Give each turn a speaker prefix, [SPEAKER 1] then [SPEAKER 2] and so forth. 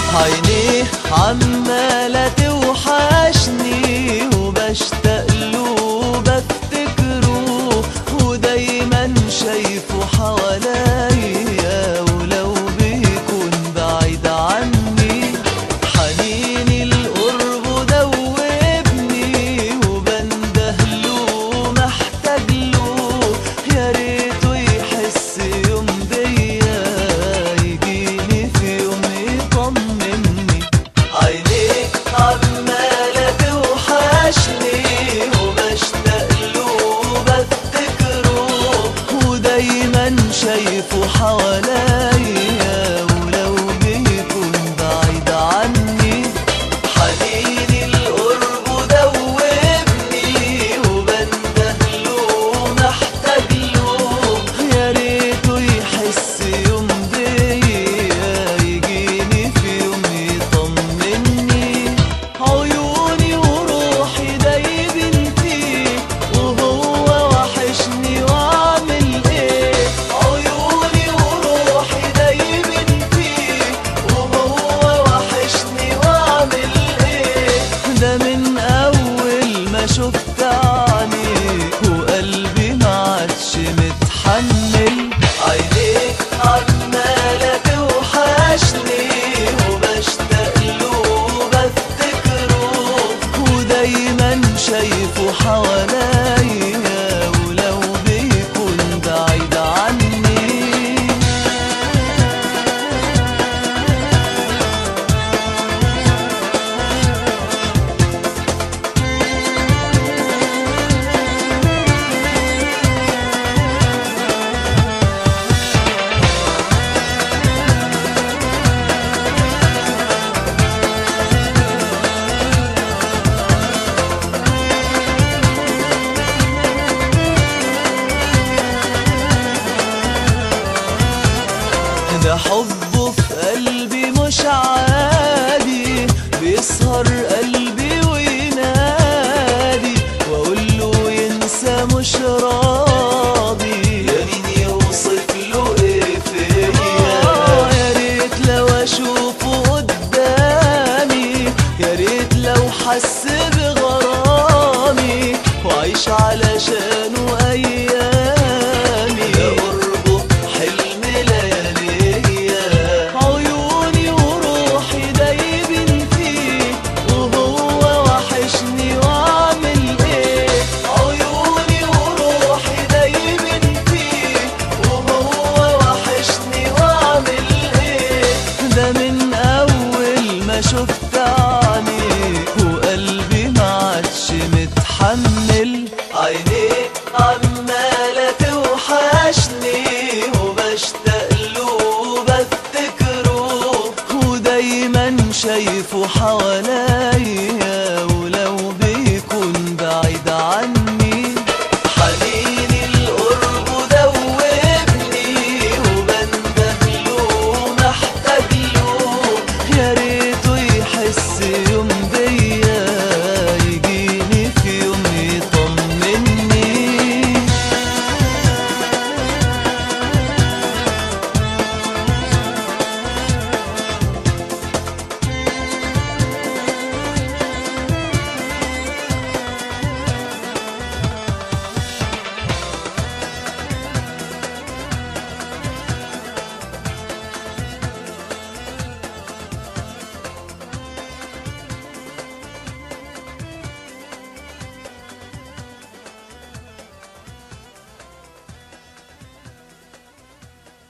[SPEAKER 1] عينيه عمالة توحشني وبشتاق له بفتكره ودايما شايفه حواليا ولو بيكون بعيد عني حنيني القرب دوبني وبندهله محتاج له يا ريته يحس يوم بيا يجيني في يوم يطمني عينيك عمالة توحشني وبشتاق له بفتكره ودايما شايفه حواليا ولو بيكون بعيد عني حنيني القرب دوبني وبندهله محتاج له يا ريته يحس يوم بيا يجيني في يوم يطمني عيوني وروحي دايبين فيه وهو وحشني واعمل ايه عيوني وروحي دايبين فيه وهو وحشني واعمل ايه ده من اول ما شفت عينيك وقلبي ما عادش متحمل عينيك عمالة توحشني وبشتاق له بفتكره ودايما شايفه حواليا ولو بيكون بعيد عني ده حبه في قلبي مش عادي بيسهر قلبي وينادي واقول له ينسى مش راضي يا مين يوصف له ايه فيا يا ريت لو اشوفه قدامي يا ريت لو حس بغرامي واعيش علشانه ايامي ده قربه حلم لياليا عيوني وروحي دايبين فيه وهو وحشني واعمل ايه عيوني وروحي دايبين فيه وهو وحشني واعمل ايه ده من اول ما شفت عينيك وقلبي ما عادش متحمل عينيك عمالة توحشني وبشتاق له بفتكره ودايما شايفه حواليا